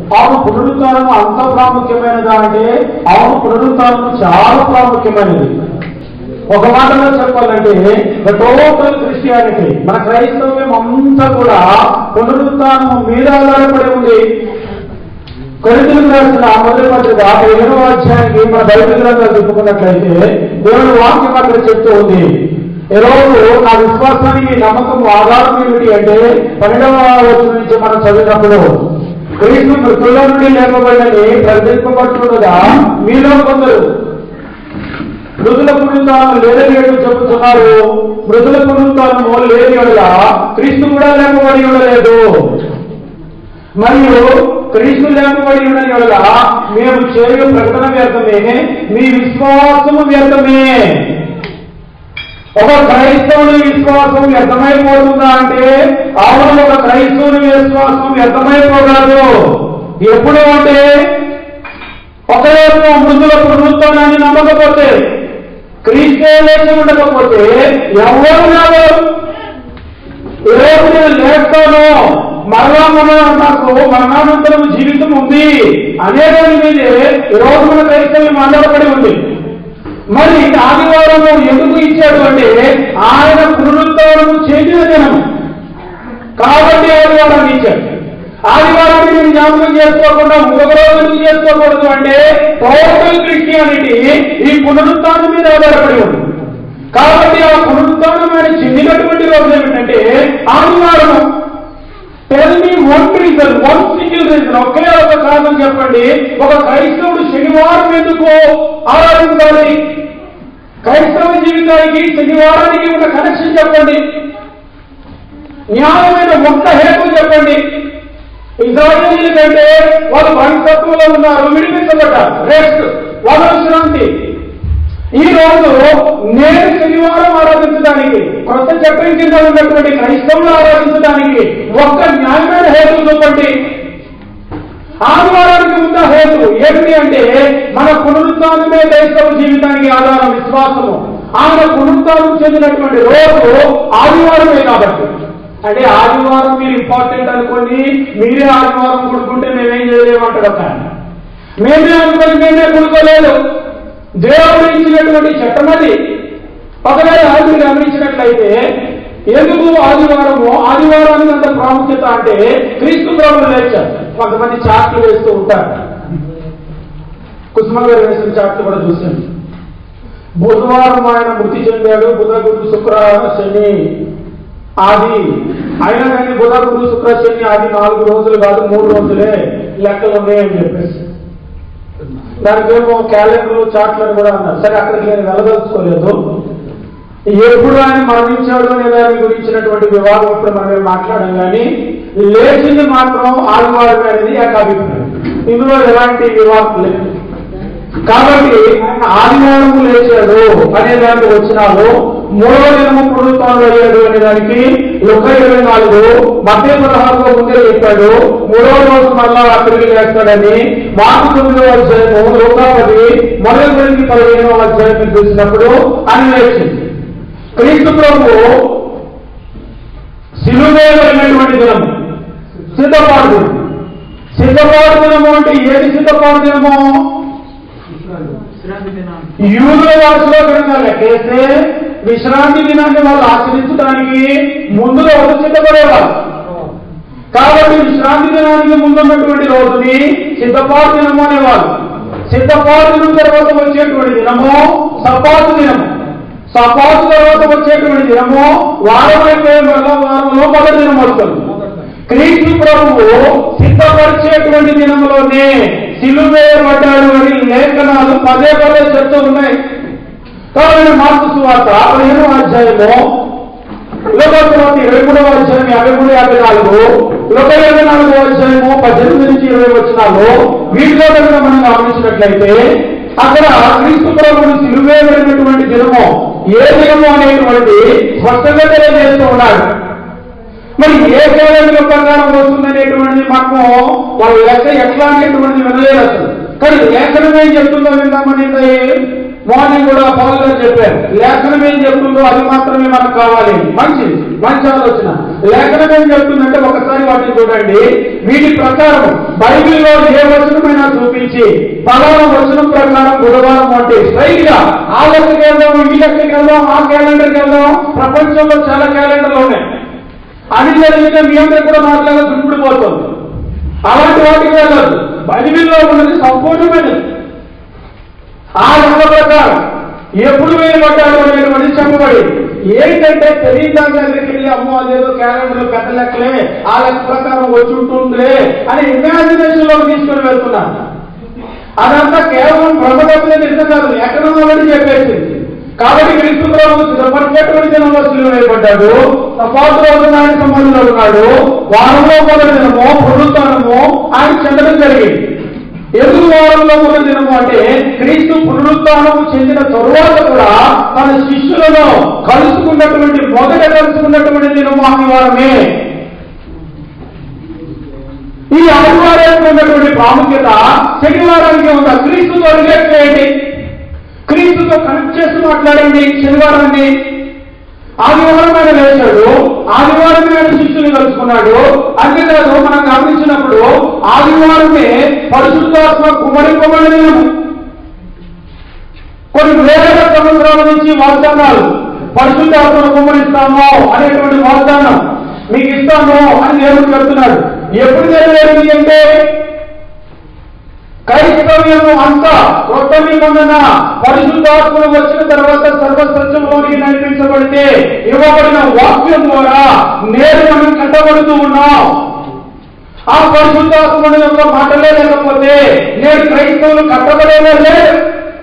అవును పునరుత్థానం అంత ప్రాముఖ్యమైనదా అంటే అవును పునరుత్థానం చాలా ప్రాముఖ్యమైనది ఒక మాటలో చెప్పాలంటే టోటల్ క్రిస్టియానిటీ మన క్రైస్తవ్యం అంతా కూడా పునరుత్థానం మీద ఆధారపడి ఉంది కొరింథీయులకు రాసిన ఆ మొదటి పత్రిక ఏడవ అధ్యాయానికి మన బైబిల్ గ్రంథాలు చెప్పుకున్నట్లయితే దేవుని వాక్యం అక్కడ చెప్తూ ఉంది ఈ రోజు నా విశ్వాసానికి నమ్మకం ఆధారం ఏమిటి అంటే పన్నెండవ వచ్చిన నుంచి మనం చదివినప్పుడు క్రీస్తు మృతుల నుండి లేపబడినని ప్రకటింపబడుతుండగా మీలో కొందరు మృదుల పునరుత్థానం లేదని ఏడు చెబుతున్నారు మృదుల పునరుత్థానము లేని వల్ల క్రీస్తు కూడా లేపబడి ఉండలేదు మరియు క్రీస్తు లేపబడి ఉండని వల్ల మేము చేయు ప్రకటన వ్యర్థమే మీ విశ్వాసము వ్యర్థమే ఒక క్రైస్తవుని విశ్వాసం వ్యర్థమైపోతుందా అంటే అవును ఒక క్రైస్తవుని విశ్వాసం వ్యర్థమైపోరాదు ఎప్పుడు అంటే ఒకవైపు మృదుల పునరుత్థానాన్ని నమ్మకపోతే క్రీస్తే లేచి ఉండకపోతే ఎవరు రాదు ఈ రోజు నేను లేస్తాను మరలా మన నాకు మరణానంతరం జీవితం ఉంది అనే దాని మీదే ఈ రోజు మన క్రైస్తవ్యం ఆధారపడి ఉంది మరి ఆదివారం ఎందుకు ఇచ్చాడు అంటే ఆయన పునరుద్ధరణ చేసిన దినం కాబట్టి ఆదివారం ఇచ్చాడు ఆదివారాన్ని మీరు జ్ఞాపకం చేసుకోకుండా ఇంకొక రోజు ఎందుకు చేసుకోకూడదు అంటే టోటల్ క్రిస్టియానిటీ ఈ పునరుత్థానం మీద ఆధారపడి ఉంది కాబట్టి ఆ పునరుత్థానం ఆయన చెందినటువంటి రోజు ఏమిటంటే ఆదివారం tell me one reason one single reason ఒకే ఒక కారణం చెప్పండి ఒక క్రైస్తవుడు శనివారం ఎందుకు ఆరాధించాలి క్రైస్తవ జీవితానికి శనివారానికి ఉన్న కనెక్షన్ చెప్పండి న్యాయమైన ఒక్క హేతు చెప్పండి ఇజ్రాయేలీల కంటే వాళ్ళు బానిసత్వంలో ఉన్నారు విడిపించబడ్డారు రెస్ట్ వాళ్ళ విశ్రాంతి ఈ రోజు నేను శనివారం ఆరాధించడానికి కొత్త చట్టం కింద ఉన్నటువంటి క్రైస్తవులు ఆరాధించడానికి ఒక్క న్యాయమైన హేతు చూపండి ఆదివారానికి ఉన్న హేతు ఏమిటి అంటే మన పునరుత్థానమే క్రైస్తవ జీవితానికి ఆధారం విశ్వాసము ఆయన పునరుత్థానం చెందినటువంటి రోజు ఆదివారమే కాబట్టి అంటే ఆదివారం మీరు ఇంపార్టెంట్ అనుకోండి మీరే ఆదివారం కొడుకుంటే మేమేం చేయలేమంటాడు ఒక ఆయన. మేమే అనుకొని మేమే కొనుక్కోలేదు దేవుడు ఇచ్చినటువంటి చట్టం అది ఒకవేళ మీరు గమనించినట్లయితే ఎందుకు ఆదివారము ఆదివారానికి అంత ప్రాముఖ్యత అంటే క్రీస్తు ప్రభులు లేచారు కొంతమంది చాట్లు వేస్తూ ఉంటారు కుసుమ గారు వేసిన చాట్లు కూడా చూశాను బుధవారం ఆయన మృతి చెందాడు బుధ గురు శుక్ర శని ఆది అయినా కానీ బుధ గురు శుక్ర శని ఆది నాలుగు రోజులు కాదు మూడు రోజులే లెక్కలు ఉన్నాయని చెప్పేసి దానికేమో క్యాలెండర్ చార్ట్లను కూడా అన్నారు సరే అక్కడికి నేను వెళ్ళదలుచుకోలేదు ఎప్పుడు ఆయన మరణించాడు అనే దాని గురించినటువంటి వివాదం ఇప్పుడు మనం ఏం మాట్లాడాం కానీ లేచింది మాత్రం ఆదివారం అనేది ఏకాభిప్రాయం ఇందులో ఎలాంటి వివాదం లేదు కాబట్టి ఆయన ఆదివారం లేచాడు అనే దానికి వచ్చినాలు మూడవ దినము పునరుత్థానం అయ్యాడు అనే దానికి ఒక ఇరవై నాలుగు మధ్య పదహారులో ముందే చెప్పాడు మూడవ రోజు మళ్ళా తిరిగి లేస్తాడని మార్పు తొమ్మిదవ అధ్యాయము లోకాపతి మొదటి గురించి పదిహేనవ అధ్యాయం చూసినప్పుడు అని లేచింది క్రీస్తు ప్రభు సిలువేయబడినటువంటి దినము సిద్ధపాటు దినం సిద్ధపాటు దినము అంటే ఏది సిద్ధపాటు దినము యూదుల భాషలో కనుక లెక్కేస్తే విశ్రాంతి దినాన్ని వాళ్ళు ఆచరించడానికి ముందుగా ఒక సిద్ధపడేవారు కాబట్టి విశ్రాంతి దినానికి ముందున్నటువంటి రోజుని సిద్ధపాటు దినము అనేవారు సిద్ధపాటు దినం తర్వాత వచ్చేటువంటి దినము సపాతు దినము సపాతు తర్వాత వచ్చేటువంటి దినము వారం అయితే మరలా వారంలో మొదటి దినం వస్తుంది క్రీస్తు ప్రభువు సిద్ధపరిచేటువంటి దినంలోనే సిలువేయబడ్డాడు అని లేఖనాలు పదే పదే చెప్తూ ఉన్నాయి కాబట్టి మార్పు సువార్త పదిహేను అధ్యాయము లోకత్వాత ఇరవై మూడవ అధ్యాయం యాభై మూడు యాభై నాలుగు లోక ఇరవై నాలుగో అధ్యాయము పద్దెనిమిది నుంచి ఇరవై వచ్చినాలు వీటిలో కనుక మనం గమనించినట్లయితే అక్కడ క్రీస్తు ప్రభువును సిలువేయబడినటువంటి దినము ఏ దినము అనేటువంటి స్పష్టంగా తెలియజేస్తూ ఉన్నాడు మరి ఏ క్యాలెండర్ ప్రకారం వస్తుందనేటువంటిది మనము వాళ్ళ లెక్క ఎట్లా అనేటువంటిది వినలేదు అసలు కానీ లేఖనం ఏం చెప్తుందో విందామని మార్నింగ్ కూడా పవన్ గారు చెప్పారు లేఖనం ఏం చెప్తుందో అది మాత్రమే మనకు కావాలి మంచిది మంచి ఆలోచన లేఖనం ఏం చెప్తుందంటే ఒకసారి వాటిని చూడండి వీటి ప్రకారం బైబిల్లో ఏ వచనమైనా చూపించి పలానా వచనం ప్రకారం బుధవారం అంటే స్ట్రైట్ గా ఆ లెక్కకి వెళ్దాం ఈ లెక్కకి వెళ్దాం ఆ క్యాలెండర్కి వెళ్దాం ప్రపంచంలో చాలా క్యాలెండర్లు ఉన్నాయి అది జరిగితే మీ అందరికి కూడా మాట్లాడే దుడ్డిపోతుంది అలాంటి వాటికి వెళ్ళదు బైబిల్లో ఉన్నది సంపూర్ణమైనది ఆ లెక్క ప్రకారం ఎప్పుడు వేయబడ్డాడు అనేటువంటి చెప్పబడి ఏంటంటే తెలియదాని దగ్గరికి వెళ్ళి అమ్మో అదేదో క్యాలెండర్ పెద్ద లెక్కలే ఆ లెక్క ప్రకారం వచ్చి ఉంటుందిలే అని ఇమాజినేషన్ లోకి తీసుకొని వెళ్తున్నాను అదంతా కేవలం బ్రహ్మదత్తులే నిజం కాదు ఎక్కడ ఉన్నదని చెప్పేసింది కాబట్టి క్రీస్తు ప్రభు సిద్ధపడినటువంటి దినంలో సిలువ వేయబడ్డాడు తపాసు రోజున ఆయన సంబంధంలో ఉన్నాడు వారంలో మొదటి దినము పునరుత్నము ఆయన చెందడం జరిగింది ఎందుకు వారంలో మొదటి దినము అంటే క్రీస్తు పునరుత్నము చెందిన తరువాత కూడా తన శిష్యులను కలుసుకున్నటువంటి మొదట కలుసుకున్నటువంటి దినము ఆదివారమే ఈ ఆదివారానికి ఉన్నటువంటి ప్రాముఖ్యత శనివారానికి ఉందా క్రీస్తుతో రిలేట్ చేయండి క్రీస్తుతో కనెక్ట్ చేసి మాట్లాడండి శనివారాన్ని ఆదివారం ఆయన లేచాడు ఆదివారం ఆయన శిష్యుని కలుసుకున్నాడు అంతేకాదు మనం గమనించినప్పుడు ఆదివారమే పరిశుద్ధాత్మ కుమరి కుమరి దినము కొన్ని వేల సంవత్సరాల నుంచి వాగ్దానాలు పరిశుద్ధాత్మను కుమ్మరిస్తాము అనేటువంటి వాగ్దానం మీకు ఇస్తాము అని దేవుడు చెప్తున్నాడు ఎప్పుడు నెరవేరింది అంటే క్రైస్తవ్యం అంతా కొత్త నిబంధన పరిశుద్ధాత్మలు వచ్చిన తర్వాత సర్వసత్యంలోనికి నడిపించబడితే ఇవ్వబడిన వాక్యం ద్వారా నేడు మనం కట్టబడుతూ ఉన్నాం ఆ పరిశుద్ధాత్మని యొక్క మాటలే లేకపోతే నేడు క్రైస్తవులు కట్టబడేదే లేదు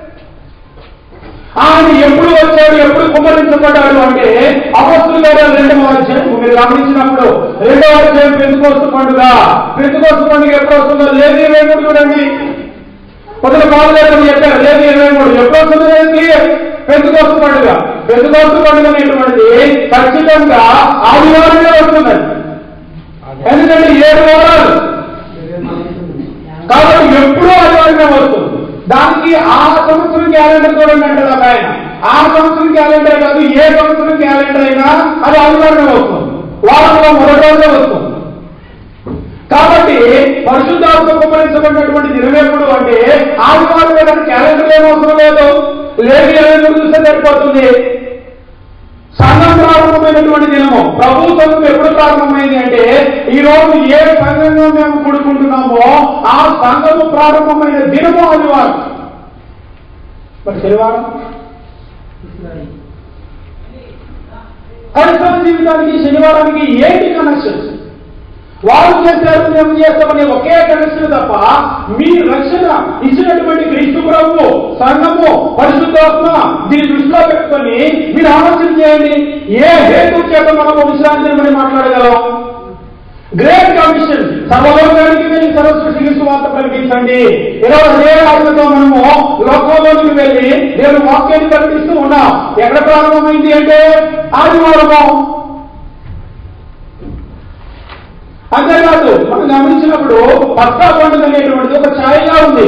ఆయన ఎప్పుడు వచ్చాడు ఎప్పుడు కుమ్మరించబడ్డాడు అంటే అవస్థలు గారు రెండవ అధ్యాయం మీరు గమనించినప్పుడు రెండవ అధ్యాయం పెంచుకోస్తు పండుగ పెంచుకోస్తు పండుగ ఎప్పుడు వస్తుందో లేదు ఇరవై మూడు చూడండి మొదలు బాగులేదు చెప్పారు లేదు ఇరవై మూడు ఎప్పుడు వస్తుంది ఏంటి పెంచుకోస్తు పండుగ పెంచుకోస్తు పండుగ అనేటువంటిది ఖచ్చితంగా ఆదివారమే వస్తుందండి ఎందుకంటే ఏడు వారాలు కాబట్టి ఎప్పుడూ ఆదివారమే వస్తుంది దానికి ఆ సంవత్సరం క్యాలెండర్ చూడండి అంటాడు ఒక ఆయన ఆ సంవత్సరం క్యాలెండర్ కాదు ఏ సంవత్సరం క్యాలెండర్ అయినా అది ఆదివారమే వస్తుంది వారంలో మొదటి రోజే వస్తుంది కాబట్టి పరిశుద్ధాత్మ కుమరించబడినటువంటి దినం ఎప్పుడు అంటే ఆదివారమే కానీ క్యాలెండర్ ఏం అవసరం లేదు లేదు ఇరవై మూడు చూస్తే సరిపోతుంది సంఘం ప్రారంభమైనటువంటి దినము ప్రభు సంఘం ఎప్పుడు ప్రారంభమైంది అంటే ఈ రోజు ఏ సంఘంగా మేము కూడుకుంటున్నామో ఆ సంఘము ప్రారంభమైన దినము ఆదివారం మరి శనివారం క్రైస్తవ జీవితానికి శనివారానికి ఏంటి కనెక్షన్ వారు చేశారు మేము చేస్తామనే ఒకే కనెక్షన్ తప్ప మీ రక్షణ ఇచ్చినటువంటి క్రీస్తు ప్రభు సంఘము పరిశుద్ధాత్మ దీని దృష్టిలో పెట్టుకొని మీరు ఆలోచన చేయండి ఏ హేతు చేత మనము విశ్రాంతిని మాట్లాడగలం గ్రేట్ కమిషన్ సర్వలోకానికి వెళ్ళి సర్వసృష్టికి సువార్త ప్రకటించండి ఈరోజు అదే ఆత్మతో మనము లోకంలోనికి వెళ్ళి నేను వాక్యాన్ని ప్రకటిస్తూ ఉన్నాం ఎక్కడ ప్రారంభమైంది అంటే ఆదివారము అంతేకాదు మనం గమనించినప్పుడు పస్తా పండుగ అనేటువంటిది ఒక ఛాయగా ఉంది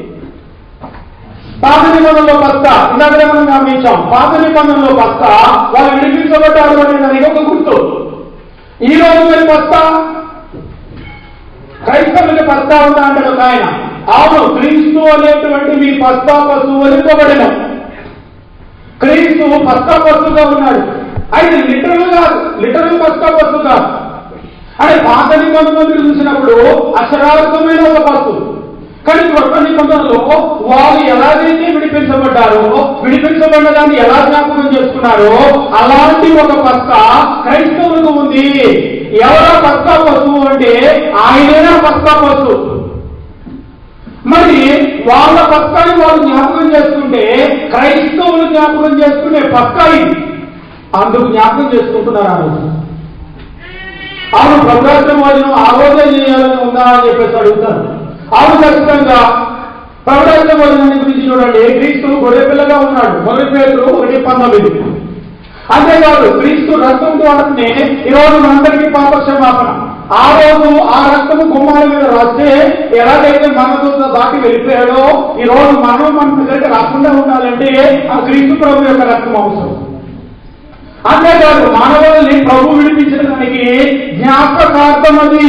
పాత నిబంధనలో పస్తా ఇందాకనే మనం గమనించాం పాత నిబంధనలో పస్తా వాళ్ళు విడిపించబడ్డారు అనే దానికి ఒక గుర్తు ఈ రోజు మీరు పస్తా క్రైస్తవులకి పస్తా ఉందా అంటాడు ఒక ఆయన అవును క్రీస్తు అనేటువంటి మీ పస్తా పశువు వదిలిపోబడిన క్రీస్తు పస్తా పశువుగా ఉన్నాడు అయితే లిటరల్ కాదు లిటరల్ పస్తా పశువు కాదు అంటే పాత నిబంధనలు మీరు చూసినప్పుడు అక్షరార్థమైన ఒక పశువు కానీ కొత్త నిబంధనలో వారు ఎలాగైతే విడిపించబడ్డారో విడిపించబడ్డదాన్ని ఎలా జ్ఞాపకం చేసుకున్నారో అలాంటి ఒక పక్క క్రైస్తవులకు ఉంది ఎవరో పక్క పశువు అంటే ఆయనైనా పక్క పశువు మరి వాళ్ళ పక్కని వాళ్ళు జ్ఞాపకం చేసుకుంటే క్రైస్తవులు జ్ఞాపకం చేసుకునే పక్క ఇది అందుకు జ్ఞాపకం చేసుకుంటున్నారు ఆ రోజు అవును ప్రభుత్వం భోజనం ఆ రోజే చేయాలని ఉందా అని చెప్పేసి అడుగుతాను అవును ఖచ్చితంగా ప్రభుత్వ భోజనాన్ని గురించి చూడండి క్రీస్తు గొర్రె పిల్లగా ఉన్నాడు మొదటి పేరు ఒకటి పంతొమ్మిది అంతేకాదు క్రీస్తు రక్తం ద్వారానే ఈరోజు మనందరికీ పాపక్షమాపణ ఆ రోజు ఆ రక్తము గుమ్మాల మీద రాస్తే ఎలాగైతే మనతో దాటి వెళ్ళిపోయాడో ఈ రోజు మనం మన దగ్గరికి రాకుండా ఉండాలంటే ఆ క్రీస్తు ప్రభు యొక్క రక్తం అవసరం అంతేకాదు మానవుల్ని ప్రభు విడిపించిన దానికి జ్ఞాపకార్థం అది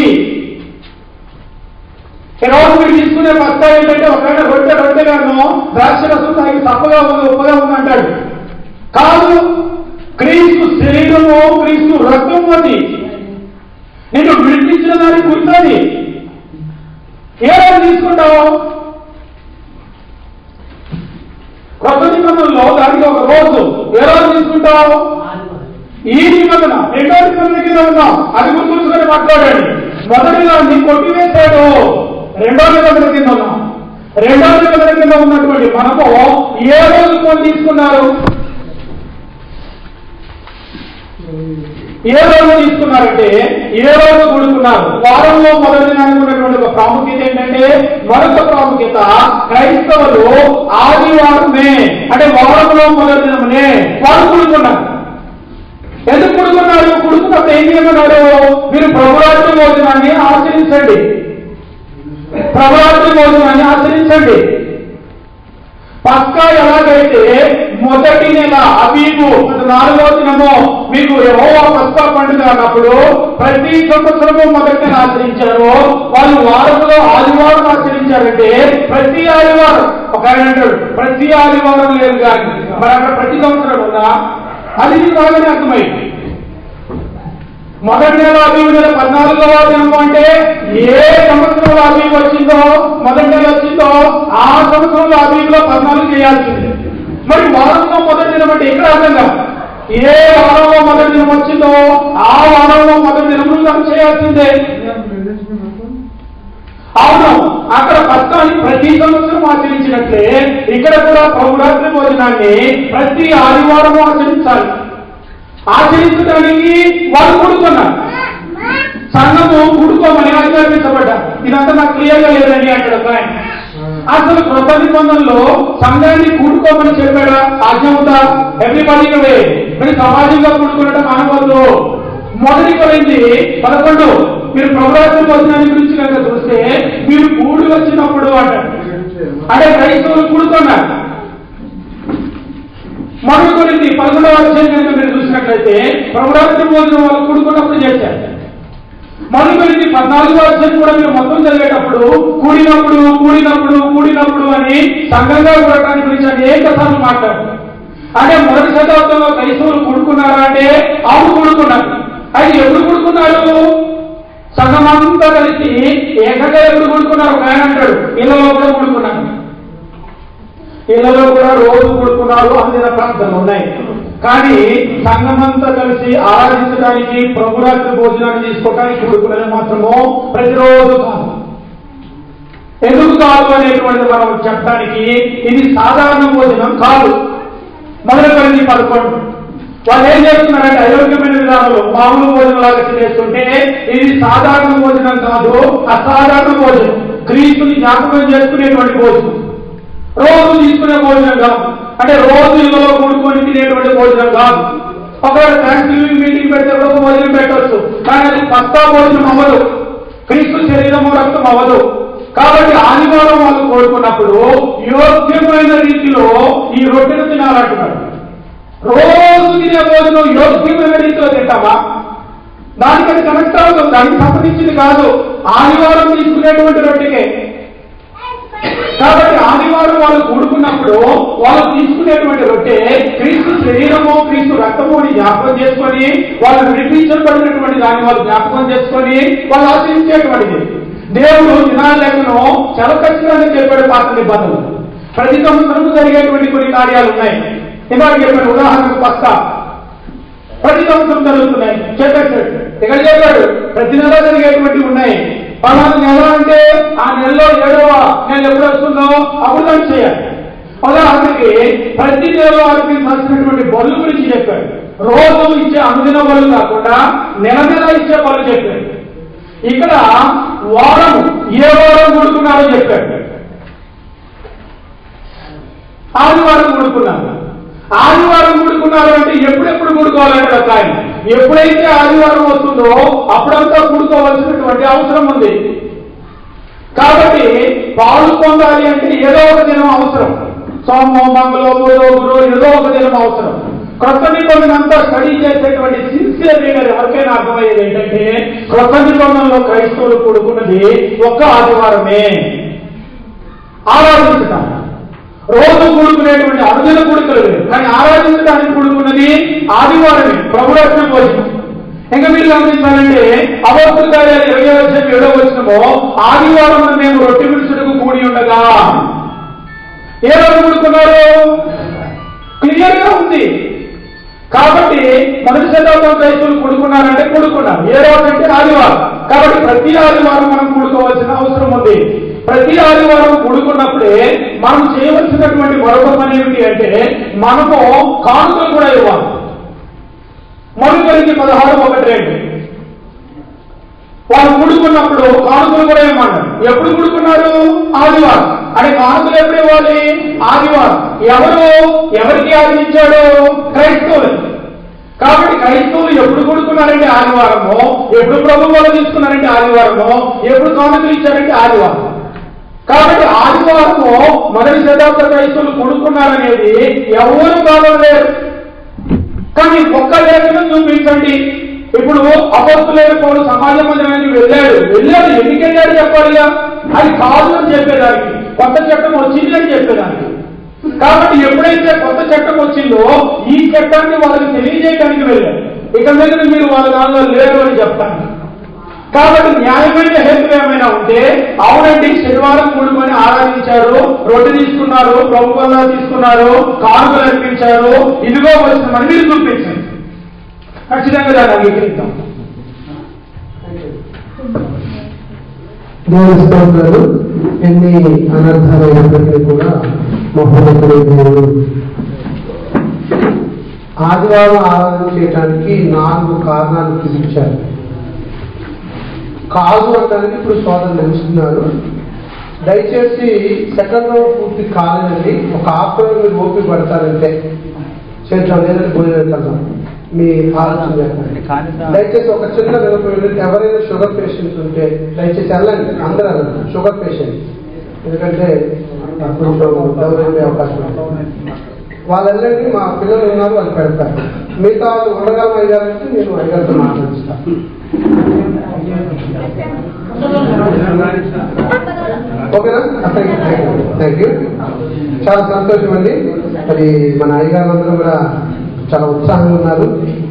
ఈ రోజు మీరు తీసుకునే పక్క ఏంటంటే ఒకవేళ రొట్టె రొట్టెగాను ద్రాక్ష రసం తాగి తప్పగా ఉంది ఉప్పగా ఉంది అంటాడు కాదు క్రీస్తు శరీరము క్రీస్తు రక్తం అది నేను విడిపించిన దానికి గుర్తుంది ఏ రోజు తీసుకుంటావు కొత్త నిబంధనలో దానికి ఒక రోజు ఏ రోజు తీసుకుంటావు ఈ నిబంధన రెండో నిబంధన కింద ఉన్నాం అది గుర్తుంచుకొని మాట్లాడండి మొదటిగా నీ కొట్టివేశాడు రెండో నిబంధన కింద ఉన్నాం రెండో నిబంధన కింద ఉన్నటువంటి మనము ఏ రోజు కొని తీసుకున్నారు ఏ రోజు తీసుకున్నారంటే ఏ రోజు కూడుకున్నారు వారంలో మొదటి దినానికి ఉన్నటువంటి ఒక ప్రాముఖ్యత ఏంటంటే మరొక ప్రాముఖ్యత క్రైస్తవులు ఆదివారమే అంటే వారంలో మొదటి దినమునే వారు కూడుకున్నారు ఎందుకు కుడుకున్నారు కుడుకున్నప్పుడు ఏం చేయమన్నారు మీరు ప్రభురాత్రి భోజనాన్ని ఆచరించండి ప్రభురాత్రి భోజనాన్ని ఆచరించండి పక్కా ఎలాగైతే మొదటి నెల అబీబు అంటే నాలుగో దినము మీకు యెహోవా పస్కా పండుగ అన్నప్పుడు ప్రతి సంవత్సరము మొదటి నెల ఆచరించారు వాళ్ళు వారంలో ఆదివారం ఆచరించారంటే ప్రతి ఆదివారం ఒక ఆయన అంటాడు ప్రతి ఆదివారం లేదు కానీ మరి అక్కడ ప్రతి సంవత్సరం ఉందా అది నీకు బాగానే అర్థమైంది మొదటి నెల అభివృద్ధి నెల పద్నాలుగవ దినం అంటే ఏ సంవత్సరంలో అభివృద్ధి వచ్చిందో మొదటి నెల వచ్చిందో ఆ సంవత్సరంలో అభివృద్ధిలో పద్నాలుగు చేయాల్సింది మరి వారంలో మొదటి దినం అంటే ఇక్కడ అర్థం కాదు ఏ వారంలో మొదటి దినం వచ్చిందో ఆ వారంలో మొదటి దినం మనం చేయాల్సిందే అవును అక్కడ పత్రాన్ని ప్రతి సంవత్సరం ఆచరించినట్లే ఇక్కడ కూడా ప్రభురాత్రి భోజనాన్ని ప్రతి ఆదివారం ఆచరించాలి ఆచరించడానికి వాళ్ళు కూడుకున్నారు సంఘము కూడుకోమని ఆజ్ఞాపించబడ్డా ఇదంతా నాకు క్లియర్గా లేదండి అక్కడ ఒక ఆయన. అసలు కృత నిబంధనలో సంఘాన్ని కూడుకోమని చెప్పాడా ఆజ్ఞ ఉందా ఎవ్రీబడి వే మీరు సమాజంగా కూడుకున్నట్టు అనవద్దు మొదటి కొరింది పదకొండు మీరు ప్రభుత్వ భోజనాన్ని గురించి కనుక చూస్తే మీరు కూడి వచ్చినప్పుడు అంటారు అంటే క్రైస్తవులు కూడుకున్నారు మొదటి కొరింది పదకొండవ అధ్యాయం కనుక మీరు చూసినట్లయితే ప్రభుత్వ భోజనం వాళ్ళు కూడుకున్నప్పుడు చేశారు మనుగడికి పద్నాలుగో అధ్యాయం కూడా మీరు మొత్తం చదివేటప్పుడు కూడినప్పుడు కూడినప్పుడు కూడినప్పుడు అని సంఘంగా కూడటానికి గురించి అనేక సార్లు మాట్లాడారు అంటే మొదటి శతాబ్దంలో క్రైస్తవులు కూడుకున్నారా అంటే అవును కూడుకున్నారు అయితే ఎప్పుడు కూడుకున్నారు సంఘమంతా కలిసి ఏకంగా ఎప్పుడు కూడుకున్నారు ఒక ఆయన అంటాడు ఇళ్ళలో కూడా కూడుకున్నారు ఇళ్లలో కూడా రోజు కూడుకున్నారు అందిన ప్రాంతాలు ఉన్నాయి కానీ సంఘమంతా కలిసి ఆరాధించడానికి ప్రభురాత్రి భోజనాన్ని తీసుకోవడానికి కూడుకున్నది మాత్రము ప్రతిరోజు కాదు ఎందుకు కాదు అనేటువంటిది మనం చెప్పడానికి ఇది సాధారణ భోజనం కాదు మొదటి పని పదకొండు వాళ్ళు ఏం చేస్తున్నారంటే అయోగ్యమైన విధానంలో మామూలు భోజనం లాగా తినేస్తుంటే ఇది సాధారణ భోజనం కాదు అసాధారణ భోజనం క్రీస్తుని జ్ఞాపకం చేసుకునేటువంటి భోజనం రోజు తీసుకునే భోజనం కాదు అంటే రోజు ఇళ్ళలో కూడుకొని తినేటువంటి భోజనం కాదు ఒకవేళ థ్యాంక్స్ గివింగ్ మీటింగ్ పెడితే ఒక భోజనం పెట్టవచ్చు కానీ అది పక్కా భోజనం అవ్వదు క్రీస్తు శరీరము రక్తం అవ్వదు కాబట్టి ఆదివారం వాళ్ళు కోరుకున్నప్పుడు యోగ్యమైన రీతిలో ఈ రొట్టెను తినాలంటున్నారు రోజు తినే భోజనం యోగ్యమైన రీతిలో తింటామా దానికి అది కనెక్ట్ అవుతుంది దానికి సంబంధించింది కాదు ఆదివారం తీసుకునేటువంటి రొట్టెకే కాబట్టి ఆదివారం వాళ్ళు కూడుకున్నప్పుడు వాళ్ళు తీసుకునేటువంటి రొట్టె క్రీస్తు శరీరము క్రీస్తు రక్తము అని జ్ఞాపకం చేసుకొని వాళ్ళు విడిపించబడినటువంటి దాన్ని వాళ్ళు జ్ఞాపకం చేసుకొని వాళ్ళు ఆచరించేటువంటిది దేవుడు దినాల లెక్కను చాలా ఖచ్చితంగా చెప్పాడు పాత నిబంధనలు ప్రతి సంవత్సరం జరిగేటువంటి కొన్ని కార్యాలు ఉన్నాయి ఇందాక చెప్పాడు ఉదాహరణకు పస్కా ప్రతి సంవత్సరం జరుగుతున్నాయి చెప్పాడు ఇక్కడ చెప్పాడు ప్రతి నెల జరిగేటువంటివి ఉన్నాయి పలానా నెల అంటే ఆ నెలలో ఏడవ నెల ఎప్పుడు వస్తుందో అప్పుడు దాన్ని చేయాలి ఉదాహరణకి ప్రతి నెలలో అర్పించాల్సినటువంటి బలు గురించి చెప్పాడు రోజు ఇచ్చే అనుదిన బలు కాకుండా నెల నెల ఇచ్చే బలు చెప్పాడు ఇక్కడ వారం ఏ వారం కూడుకున్నారో చెప్పాడు ఆదివారం కూడుకున్నారు ఆదివారం కూడుకున్నారు అంటే ఎప్పుడెప్పుడు కూడుకోవాలంటే ఒక ఆయన ఎప్పుడైతే ఆదివారం వస్తుందో అప్పుడంతా కూడుకోవాల్సినటువంటి అవసరం ఉంది కాబట్టి పాలు పొందాలి అంటే ఏదో ఒక దినం అవసరం సోమో మంగళో బుధో గురు ఏదో ఒక దినం అవసరం క్రొత్త నిబంధన అంతా స్టడీ చేసేటువంటి సిన్సియర్ రీడర్ ఎవరికైనా అర్థమయ్యేది ఏంటంటే క్రొత్త నిబంధనలో క్రైస్తవులు కూడుకున్నది ఒక్క ఆదివారమే ఆరాధించటం రోజు కూడుకునేటువంటి అనుదిన కూడుకలు లేవు కానీ ఆరాధించడానికి కూడుకున్నది ఆదివారమే ప్రభురత్న భోజనం ఇంకా మీరు గమనించాలంటే అబద్ధ కార్యాలు ఇరవై వచ్చిన ఏడో వచ్చినమో ఆదివారం మేము రొట్టె విడుచుటకు కూడి ఉండగా ఏ రోజు కూడుకున్నారు క్లియర్ గా ఉంది కాబట్టి మొదటి శతాబ్దం క్రైస్తవులు కూడుకున్నారంటే కూడుకున్నారు ఏ రోజు అంటే ఆదివారం కాబట్టి ప్రతి ఆదివారం మనం కూడుకోవాల్సిన అవసరం ఉంది ప్రతి ఆదివారం కూడుకున్నప్పుడే మనం చేయవలసినటువంటి మరొక పని ఏమిటి అంటే మనము కానుకలు కూడా ఇవ్వాలి మరుగరికి పదహారు ఒకటి రెండు వాళ్ళు కూడుకున్నప్పుడు కానుకలు కూడా ఇవ్వమన్నారు ఎప్పుడు కూడుకున్నారు ఆదివారం అంటే కానుకలు ఎప్పుడు ఇవ్వాలి ఆదివారం ఎవరు ఎవరికి ఆదించాడు క్రైస్తవులు కాబట్టి క్రైస్తవులు ఎప్పుడు కూడుకున్నారంటే ఆదివారము ఎప్పుడు ప్రభు వాళ్ళు తీసుకున్నారంటే ఆదివారము ఎప్పుడు కానుకలు ఇచ్చారంటే ఆదివారం కాబట్టి ఆదివారము మొదటి శతాబ్ద క్రైస్తవులు కొనుక్కున్నారనేది ఎవరు కాదలేరు కానీ ఒక్క లేఖనం చూపించండి ఇప్పుడు అపస్తులేని పౌరు సమాజ మందిరానికి వెళ్ళాడు వెళ్ళాడు ఎందుకు వెళ్ళాడు చెప్పాలిగా అది కాదు అని చెప్పేదానికి కొత్త చట్టం వచ్చింది అని చెప్పేదానికి కాబట్టి ఎప్పుడైతే కొత్త చట్టం వచ్చిందో ఈ చట్టాన్ని వాళ్ళకి తెలియజేయడానికి వెళ్ళాడు ఇక మీద మీరు వాళ్ళ దానిలో లేరు అని చెప్తాను కాబట్టి న్యాయమైన హేతు ఏమైనా ఉంటే అవునండి శనివారం కూడుకొని ఆరాధించారు రొట్టె తీసుకున్నారు ప్రభుత్వంలో తీసుకున్నారు కానుకలు అర్పించారు ఇదిగో వచ్చిన మీరు చూపించండి ఖచ్చితంగా దాన్ని అంగీకరిద్దాం దేవుని స్తోత్రాలు ఎన్ని అనర్థాలైనప్పటికీ కూడా మహోన్నతుడు దేవుడు ఆదివారం ఆరాధన చేయడానికి నాలుగు కారణాలు చూపించారు కాదు అంటానికి ఇప్పుడు సోదరులు తెలుస్తున్నారు దయచేసి సెకండ్ రౌండ్ పూర్తి కాలేదండి ఒక హాఫ్ అవర్ మీరు ఓపిక పడతారంటే చేద్దాం లేదంటే భోజనం వెళ్తాం మీ ఆలోచన చెప్పండి దయచేసి ఒక చిన్న వినపడి ఎవరైనా షుగర్ పేషెంట్స్ ఉంటే దయచేసి వెళ్ళండి అందరూ వెళ్ళండి షుగర్ పేషెంట్ ఎందుకంటే కొంచెం దౌర్యం అవకాశం ఉంది. వాళ్ళు వెళ్ళండి మా పిల్లలు ఉన్నారు వాళ్ళు పెడతారు మిగతా వాళ్ళు ఉండగలం అయ్యారంటే నేను అయ్యారితో మాట్లాడిస్తాను ఓకేనా థ్యాంక్ యూ చాలా సంతోషం అండి అది మన అయ్యగారులందరూ కూడా చాలా ఉత్సాహంగా ఉన్నారు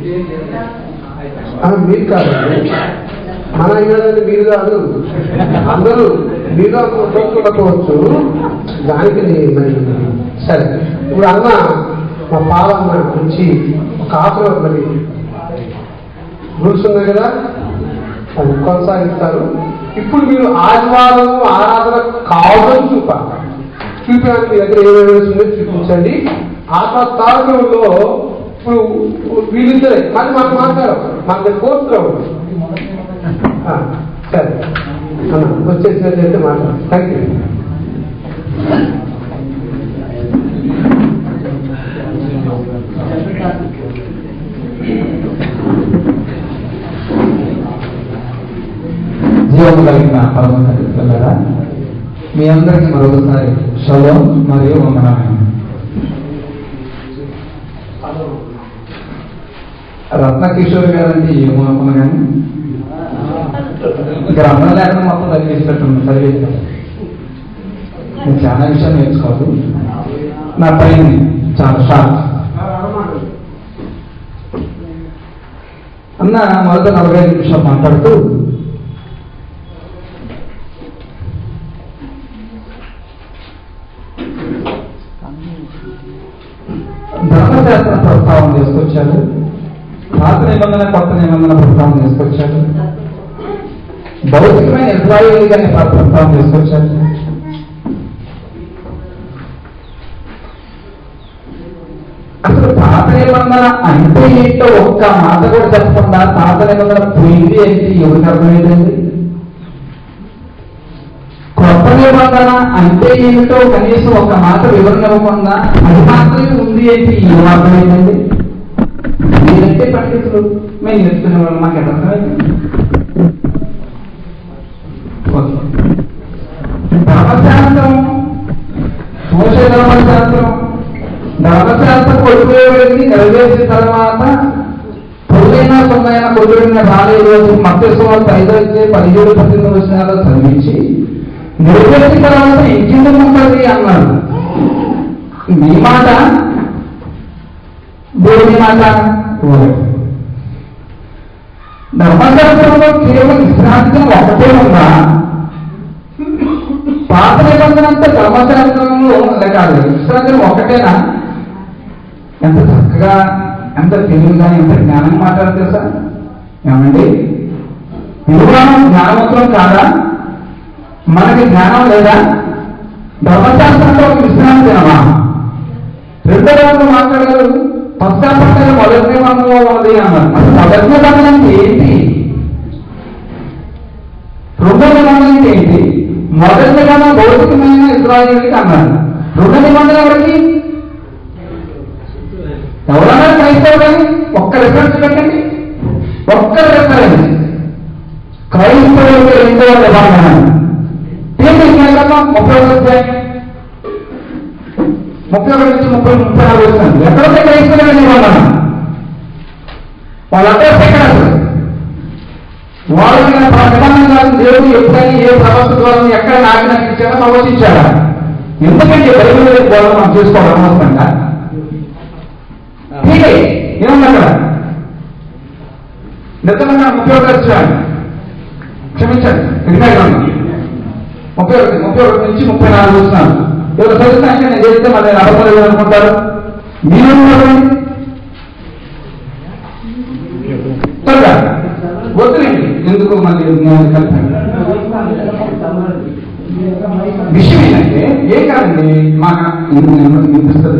ఆ, మీరు కాదు మన అయ్యారంటే మీరు కాదు అందరూ మీరు చూసుకోకపోవచ్చు దానికి నే- మరి సరే ఇప్పుడు అన్న మా పాలన్న నుంచి ఒక ఆఫర్ మరి రూల్స్ ఉన్నాయి కదా అది కొనసాగిస్తారు ఇప్పుడు మీరు ఆదివారం ఆరాధన కావాలని చూపాలి చూపించడానికి మీ దగ్గర ఏమేమి ఉందో చూపించండి ఆ తర్వాత తారకంలో ఇప్పుడు వీళ్ళిద్దరే మళ్ళీ మాకు మాట్లాడారు మన ఫోర్త్ రౌండ్ ఆ, సరే అన్న వచ్చేసినట్లయితే మాట్లాడు థ్యాంక్ యూ జీవం కలిగిన పరమరా మీ అందరికీ మరొకసారి శవం మరియు వందనాలు రత్నకిషోర్ గారంటే ఏమో అనుకున్నా కానీ గ్రంథం లేకుండా మొత్తం చదివేసినట్టు చదివేశాను నేను చాలా విషయాలు నేర్చుకోదు నా టైం చాలా షార్ట్ అన్న మొదట నలభై ఐదు నిమిషాలు మాట్లాడుతూ ధర్మశాస్త్ర ప్రస్తావన తీసుకొచ్చారు పాత నిబంధన కొత్త నిబంధన ప్రస్తావన తీసుకొచ్చారు భౌతికమైన ఇజ్రాయిల్ గారి ప్రస్తావన తీసుకొచ్చారు అసలు పాత నిబంధన అంటే ఏంటో ఒక్క మాట కూడా చెప్పకుండా పాత నిబంధన పోయింది ఏంటి ఎవరికి అర్థమైందండి కొత్త నిబంధన అంటే ఏమిటో కనీసం ఒక మాట వివరణ ఇవ్వకుండా అది మాత్రమే ఉంది ఏంటి ఈ మాత్రం ఏంటండి మీరంటే పండితులు మేము నేర్చుకునే వాళ్ళు మాకు ఎంత అర్థమైంది ఓకే. ధర్మశాస్త్రం మోస ధర్మశాస్త్రం ధర్మశాస్త్రం కొట్టుకోబడింది నెరవేర్చిన తర్వాత పొరుగైన సొంతైన కొట్టుబడిన రాలే రోజు మత్స్యవార్త ఐదో వచ్చే పదిహేడు పద్దెనిమిది వచ్చినాలో చదివించి నెరవేర్చిన తర్వాత ఇంకెందుకు ఉంటుంది అన్నాడు మీ మాట దేవుని మాట ఒకటి. ధర్మశాస్త్రంలో కేవలం విశ్రాంతి ఒకటే ఉందా పాత నిబంధన అంతా ధర్మశాస్త్రంలో ఉన్నది కాదు విశ్రాంతి ఒకటేనా ఎంత చక్కగా ఎంత తెలివిగా ఎంత జ్ఞానం మాట్లాడితే సార్ ఏమండి విలువనం జ్ఞానవంతులం కాదా మనకి జ్ఞానం లేదా ధర్మశాస్త్రంలో ఒక విశ్రాంతి దినమా రెండో రోజు మాట్లాడగలరు పశ్చాత్తాపంగా మొదటి నిబంధనలో ఉన్నది అన్నారు అసలు మొదటి నిబంధన అంటే ఏంటి రెండో నిబంధన అంటే ఏంటి మొదటి నిబంధన భౌతికమైన ఇస్రాయేల్కి అన్నారు రెండో నిబంధన ఎవరికి ఎవరన్నా క్రైస్తవులని ఒక్క రిఫరెన్స్ పెట్టండి ఒక్క రిఫరెన్స్ క్రైస్తవులకి రెండవ నిబంధన ఏంటి కేవలం ముప్పై ఒకటి ముప్పై ఒకటి నుంచి ముప్పై ముప్పై నాలుగు వస్తుంది ఎక్కడైతే క్రైస్తవుల నిబంధన వాళ్ళంతా ఎక్కడ అసలు వాళ్ళకి నిబంధన కాదు దేవుడు ఎప్పుడైనా ఏ ప్రవక్త ద్వారా ఎక్కడ ఆజ్ఞ ఇచ్చాడో ప్రవచించాడా ఎందుకంటే బైబిల్ బోధన మనం చేసుకోవాలి అనవసరంగా ठीक है ఏమన్నా అక్కడ నిజంగా ముప్పై ఒకటి వచ్చాడు క్షమించండి విన్నాను ముప్పై ఒకటి ముప్పై ఒకటి నుంచి ముప్పై నాలుగు వస్తున్నాను ఎవరు చదువుతాక నేను చేస్తే మళ్ళీ నేను అబద్ధాలు అనుకుంటారు మీరు త్వరగా వద్దులేండి ఎందుకు మళ్ళీ నేను కలిపాను విషయం ఏంటంటే ఏ కాదండి మాకు వినిపిస్తుంది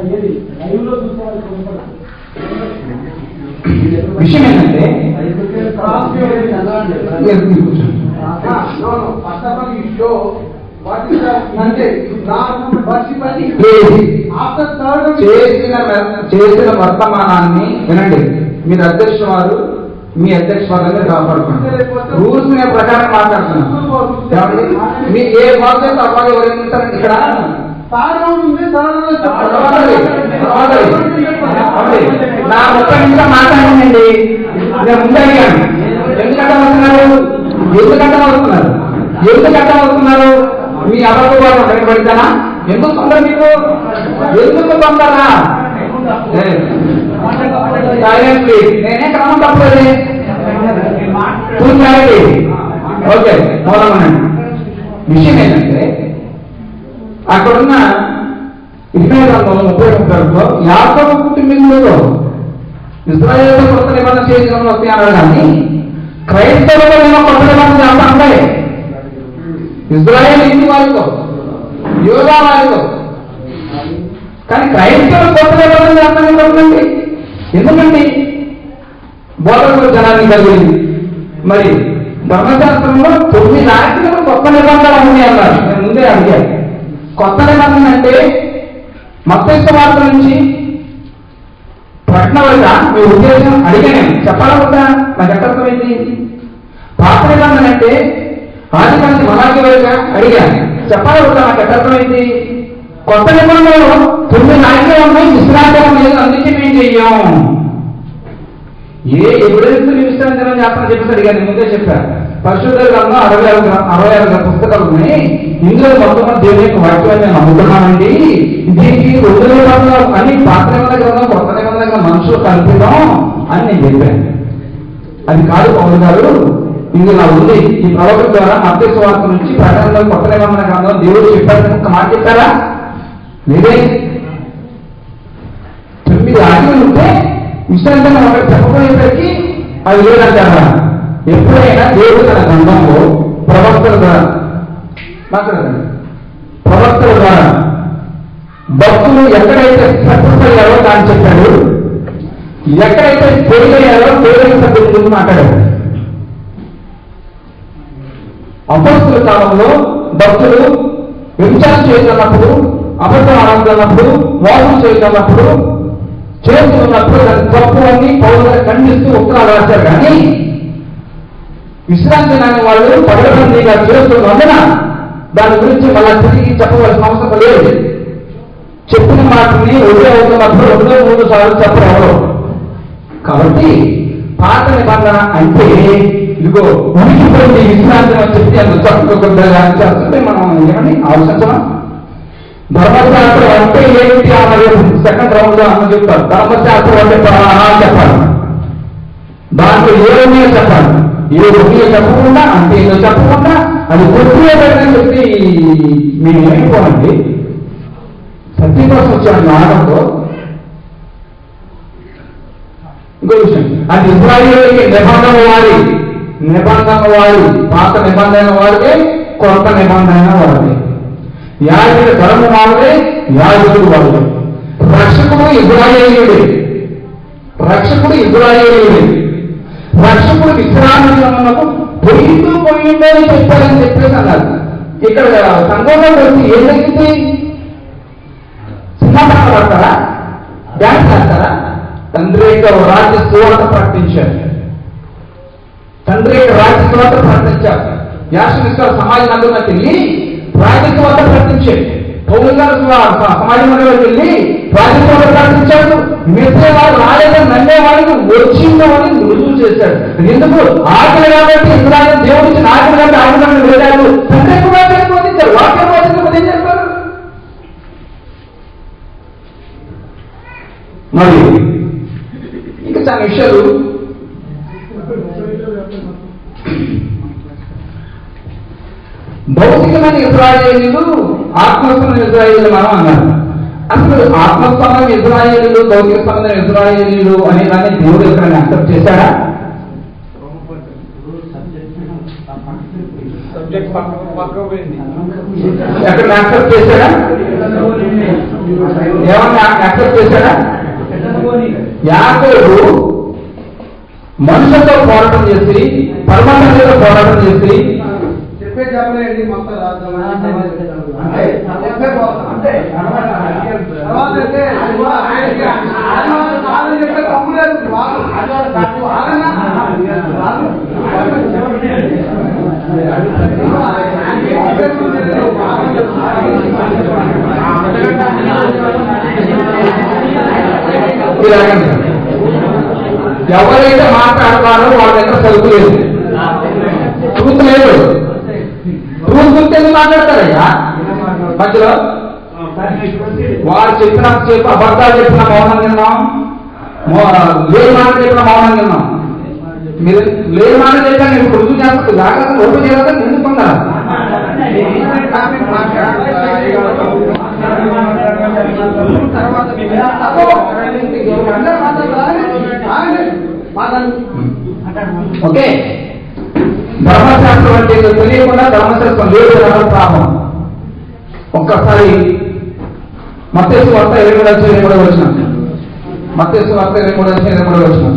విషయం ఏంటంటే మీరు మీరు కూర్చోండి. ఏది? చేసిన చేసిన వర్తమానాన్ని వినండి మీరు అధ్యక్ష వారు మీ అధ్యక్ష వారిని కాపాడుకోండి రూల్స్ నేను ప్రకారం మాట్లాడుతున్నాను ఏమండి? మీ ఏ బాధ్యత అవ్వాలి ఎవరైనా ఇక్కడ అవ్వాలి. అవ్వాలి. అవ్వాలి. నా ఒక్క నిమిషం మాట్లాడండి నేను ముందు అడిగాను ఎందుకంటే వస్తున్నారు ఎందుకంటే వస్తున్నారు ఎందుకంటే వస్తున్నారు మీ అబద్ధ వాళ్ళు బయటపడతానా ఎందుకు తొందర మీకు ఎందుకు తొందర సైలెంట్ ప్లీజ్ నేనే క్రమం తప్పలేదు పూర్తి ఓకే మొదలమనండి విషయం ఏంటంటే అక్కడున్న ఇరవై గ్రంథంలో ముప్పై ముప్పైలో యాకోబు కుటుంబీకులలో ఇజ్రాయేల్ కొత్త నిబంధన చేయడం వస్తాయి అన్నారు కానీ క్రైస్తవులు ఏమో కొత్త నిబంధన చేస్తాంటే ఇజ్రాయేల్ ఇంటి వారితో యోగా వారితో కానీ క్రైస్తవులు కొత్త నిబంధన చేస్తాను ఎందుకండి ఎందుకండి బోధకులు జనాన్ని కలిగింది మరి ధర్మశాస్త్రంలో తొమ్మిది ఆజ్ఞలు కొత్త నిబంధనలు ఉన్నాయి అన్నారు నేను ముందే అడిగాను కొత్త నిబంధన అంటే మత్స్య వార్త నుంచి ప్రశ్న వల్ల మీ ఉద్దేశం అడిగాను చెప్పాలా వద్దా నాకు ఎక్కడ అర్థమైంది పాత నిబంధన అంటే ఆది మంది మలాకి వరకు అడిగాను చెప్పాలా వద్దా నాకు ఎక్కడ అర్థమైంది కొత్త నిబంధనలో తొమ్మిది ఆజ్ఞలు ఉన్నాయి విశ్రాంతి లేదు అందుకే మేము చెయ్యం ఏ ఎవిడెన్స్ విశ్రాంతి చేస్తానని చెప్పేసి అడిగాను ముందే చెప్పాను పరిశుద్ధ గ్రంథం అరవై ఆరు గ్ర- అరవై ఆరు గ్ర- పుస్తకాలు ఉన్నాయి ఇందులో మొత్తం మంది దేవుని యొక్క వాక్యాన్ని నేను నమ్ముతున్నానండి దీనికి రెండు నిబంధనలు అని పాత నిబంధన గ్రంథం కొత్త నిబంధన గ్రంథం మనుషులు కల్పిద్దాం అని నేను చెప్పాను అది కాదు పౌరు గారు ఇందులో ఉంది ఈ ప్రవక్త ద్వారా మధ్య వార్త నుంచి ప్రకటనలో కొత్త నిబంధన గ్రంథం దేవుడు చెప్పారని ఒక మాట చెప్పారా లేదే తొమ్మిది ఆజ్ఞలు ఉంటే విశ్రాంతంగా ఒకటి చెప్పబోయేసరికి అది లేదంటారా ఎప్పుడైనా దేవుడు తన గ్రంథంలో ప్రవక్తల ద్వారా మాట్లాడండి ప్రవక్తల ద్వారా భక్తులు ఎక్కడైతే సక్సెస్ అయ్యారో దాన్ని చెప్పాడు ఎక్కడైతే ఫెయిల్ అయ్యారో ఫెయిల్ సభ్యుల గురించి మాట్లాడాడు అపోస్తుల కాలంలో భక్తులు వ్యభిచారం చేయగలప్పుడు అబద్ధం ఆడగలప్పుడు మోసం చేయగలప్పుడు చేస్తున్నప్పుడు దాని తప్పు అని పౌరులు ఖండిస్తూ ఉత్తరాలు రాశారు కానీ విశ్రాంతి నాని వాళ్ళు పగడబందీగా చేస్తున్నందున దాని గురించి మళ్ళా తిరిగి చెప్పవలసిన అవసరం లేదు చెప్పిన మాటని ఒకే అవుతున్నప్పుడు రెండో మూడు సార్లు చెప్పడం ఎవరు కాబట్టి పాత నిబంధన అంటే ఇదిగో ఉనికిపోయింది విశ్రాంతి అని చెప్పి అందులో చక్కగా చేస్తుంటే మనం ఏమని ఆలోచించడం ధర్మశాస్త్రం అంటే ఏమిటి అన్నది సెకండ్ రౌండ్ లో అన్న చెప్తారు ధర్మశాస్త్రం అంటే పలానా చెప్పాలి దాంట్లో ఏమీ చెప్పాలి ఏ ఒకే చెప్పకుండా అంటే ఏదో చెప్పకుండా అది గుర్తులేదని చెప్పి మీరు ఏమైపోనండి సత్యం కోసం వచ్చాను మానవంతో ఇంకో విషయం అది ఇజ్రాయేల్కి నిబంధన వారి నిబంధన వారి పాత నిబంధన వారికే కొత్త నిబంధన వారికే యాజకుడు ధర్మ వారిదే యాజకుడు వారిదే రక్షకుడు ఇజ్రాయేలుడే రక్షకుడు ఇజ్రాయేలుడే రక్షకుడు విశ్రాంతికు పోయిండు పోయిండు అని చెప్పారని చెప్పేసి అన్నారు ఇక్కడ సంఘంలో వచ్చి ఏం జరిగింది సింహాసనం పడతారా డ్యాన్స్ చేస్తారా తండ్రి యొక్క రాజ్య సువార్త ప్రకటించారు తండ్రి యొక్క రాజ్య సువార్త ప్రకటించారు యాశ్వర సమాజం అందులోకి వెళ్ళి రాజ్య సువార్త ప్రకటించారు పౌరు గారు స్వ- సమాజం అందులోకి వెళ్ళి రాజ్య సువార్త ప్రకటించాడు మిగతా వారు రాలేదని నమ్మే వాళ్ళకి వచ్చిందో అని రుజువు చేశాడు ఎందుకు ఆకలి కాబట్టి ఇజ్రాయల్ దేవుడి నుంచి ఆకలి కాబట్టి ఆకలి వెళ్ళారు తండ్రి యొక్క వాక్యాన్ని బోధించారు వాక్యం బోధించకపోతే ఏం చేస్తారు మరి ఇంకా చాలా విషయాలు భౌతికమైన ఇజ్రాయేలీలు ఆత్మస్థమైన ఇజ్రాయేలీలు మనం అన్నారు అసలు ఆత్మస్థానం ఇజ్రాయేలీలు భౌతిక సంబంధం ఇజ్రాయేలీలు అనే దాన్ని దేవుడు ఎక్కడైనా అక్సెప్ట్ చేశాడా సబ్జెక్ట్ పక్క పక్క పోయింది ఎక్కడ యాక్సెప్ట్ చేశాడా ఏమన్నా యాక్సెప్ట్ చేశాడా యాకోబు మనుషులతో పోరాటం చేసి పరమాత్మతో పోరాటం చేసి చెప్పే చెప్పలేండి మొత్తం రాద్దాం అంటే చెప్పే పోతాం. అంటే తర్వాత అంటే ఆయనకి ఆదివారం కాదని చెప్పే తప్పు లేదు వాళ్ళు వాళ్ళన్నా? వాళ్ళు? ఇలాగండి ఎవరైతే మాట్లాడతారో వాళ్ళ దగ్గర చదువు లేదు ట్రూత్ లేదు ట్రూత్ గురించి ఎందుకు మాట్లాడతారయ్యా మధ్యలో వారు చెప్పిన చెప్పి అబద్ధాలు చెప్పిన మౌనం విన్నాం మో- లేని మాట చెప్పిన మౌనం విన్నాం మీరు లేని మాట చెప్పాను నేను ఇప్పుడు రుజువు చేస్తాను జాగ్రత్త ఒప్పు చేయాలి ఎందుకు పొందాలి తర్వాత ఓకే ధర్మశాస్త్రం అంటే ఏదో తెలియకుండా ధర్మశాస్త్రం లేదు అనడం పాపం ఒక్కసారి మత్తేసు వార్త ఇరవై మూడు వచ్చి ఇరవై మూడు వచ్చిన మత్తేసు వార్త ఇరవై మూడు వచ్చి ఇరవై మూడు వచ్చిన